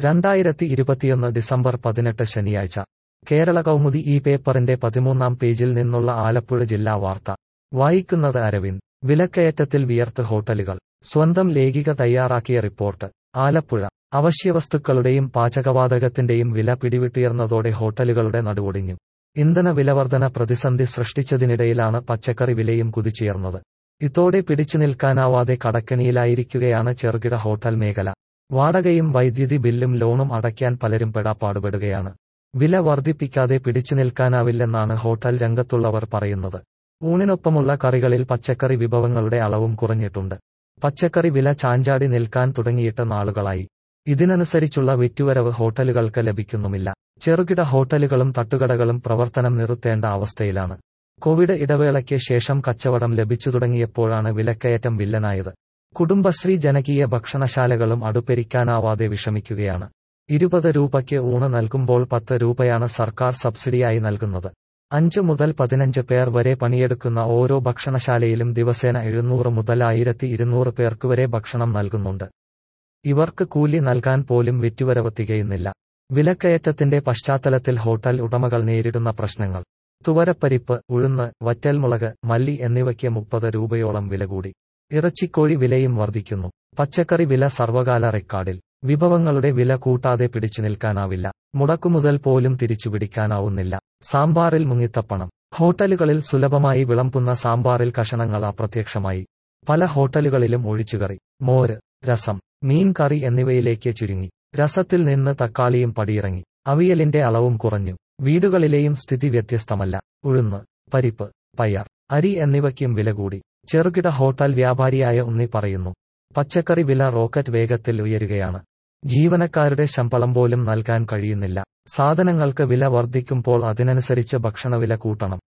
രണ്ടായിരത്തി ഇരുപത്തിയൊന്ന് ഡിസംബർ പതിനെട്ട് ശനിയാഴ്ച കേരള കൗമുദി ഈ പേപ്പറിന്റെ പതിമൂന്നാം പേജിൽ നിന്നുള്ള ആലപ്പുഴ ജില്ലാ വാർത്ത വായിക്കുന്നത് അരവിന്ദ് വിലക്കയറ്റത്തിൽ വിയർത്ത് ഹോട്ടലുകൾ സ്വന്തം ലേഖിക തയ്യാറാക്കിയ റിപ്പോർട്ട് ആലപ്പുഴ അവശ്യവസ്തുക്കളുടെയും പാചകവാതകത്തിന്റെയും വില പിടിവിട്ടുയർന്നതോടെ ഹോട്ടലുകളുടെ നടുവൊടിഞ്ഞു ഇന്ധന വിലവർധന പ്രതിസന്ധി സൃഷ്ടിച്ചതിനിടയിലാണ് പച്ചക്കറി വിലയും കുതിച്ചുയർന്നത് ഇതോടെ പിടിച്ചു നിൽക്കാനാവാതെ കടക്കെണിയിലായിരിക്കുകയാണ് ചെറുകിട ഹോട്ടൽ മേഖല വാടകയും വൈദ്യുതി ബില്ലും ലോണും അടയ്ക്കാൻ പലരും പെടാപ്പാടുപെടുകയാണ് വില വർദ്ധിപ്പിക്കാതെ പിടിച്ചു നിൽക്കാനാവില്ലെന്നാണ് ഹോട്ടൽ രംഗത്തുള്ളവർ പറയുന്നത് ഊണിനൊപ്പമുള്ള കറികളിൽ പച്ചക്കറി വിഭവങ്ങളുടെ അളവും കുറഞ്ഞിട്ടുണ്ട് പച്ചക്കറി വില ചാഞ്ചാടി നിൽക്കാൻ തുടങ്ങിയിട്ട് നാളുകളായി ഇതിനനുസരിച്ചുള്ള വിറ്റുവരവ് ഹോട്ടലുകൾക്ക് ലഭിക്കുന്നുമില്ല ചെറുകിട ഹോട്ടലുകളും തട്ടുകടകളും പ്രവർത്തനം നിർത്തേണ്ട അവസ്ഥയിലാണ് കോവിഡ് ഇടവേളയ്ക്ക് ശേഷം കച്ചവടം ലഭിച്ചു തുടങ്ങിയപ്പോഴാണ് വിലക്കയറ്റം വില്ലനായത് കുടുംബശ്രീ ജനകീയ ഭക്ഷണശാലകളും അടുപ്പെരിക്കാനാവാതെ വിഷമിക്കുകയാണ് ഇരുപത് രൂപയ്ക്ക് ഊണ് നൽകുമ്പോൾ പത്ത് രൂപയാണ് സർക്കാർ സബ്സിഡിയായി നൽകുന്നത് അഞ്ച് മുതൽ പതിനഞ്ച് പേർ വരെ പണിയെടുക്കുന്ന ഓരോ ഭക്ഷണശാലയിലും ദിവസേന എഴുന്നൂറ് മുതൽ ആയിരത്തി ഇരുന്നൂറ് പേർക്ക് വരെ ഭക്ഷണം നൽകുന്നുണ്ട് ഇവർക്ക് കൂലി നൽകാൻ പോലും വിറ്റുവരവ് തികയുന്നില്ല വിലക്കയറ്റത്തിന്റെ പശ്ചാത്തലത്തിൽ ഹോട്ടൽ ഉടമകൾ നേരിടുന്ന പ്രശ്നങ്ങൾ തുവരപ്പരിപ്പ് ഉഴുന്ന് വറ്റൽമുളക് മല്ലി എന്നിവയ്ക്ക് മുപ്പത് രൂപയോളം വില കൂടി ഇറച്ചിക്കോഴി വിലയും വർദ്ധിക്കുന്നു പച്ചക്കറി വില സർവകാല റെക്കോർഡിൽ വിഭവങ്ങളുടെ വില കൂട്ടാതെ പിടിച്ചു നിൽക്കാനാവില്ല മുടക്കുമുതൽ പോലും തിരിച്ചുപിടിക്കാനാവുന്നില്ല സാമ്പാറിൽ മുങ്ങിത്തപ്പണം ഹോട്ടലുകളിൽ സുലഭമായി വിളമ്പുന്ന സാമ്പാറിൽ കഷണങ്ങൾ അപ്രത്യക്ഷമായി പല ഹോട്ടലുകളിലും ഒഴിച്ചുകറി മോര് രസം മീൻ കറി എന്നിവയിലേക്ക് ചുരുങ്ങി രസത്തിൽ നിന്ന് തക്കാളിയും പടിയിറങ്ങി അവിയലിന്റെ അളവും കുറഞ്ഞു വീടുകളിലെയും സ്ഥിതി വ്യത്യസ്തമല്ല ഉഴുന്ന് പരിപ്പ് പയർ അരി എന്നിവയ്ക്കും വില കൂടി ചെറുകിട ഹോട്ടൽ വ്യാപാരിയായ ഉണ്ണി പറയുന്നു പച്ചക്കറി വില റോക്കറ്റ് വേഗത്തിൽ ഉയരുകയാണ് ജീവനക്കാരുടെ ശമ്പളം പോലും നൽകാൻ കഴിയുന്നില്ല സാധനങ്ങൾക്ക് വില വർദ്ധിക്കുമ്പോൾ അതിനനുസരിച്ച് ഭക്ഷണവില കൂട്ടണം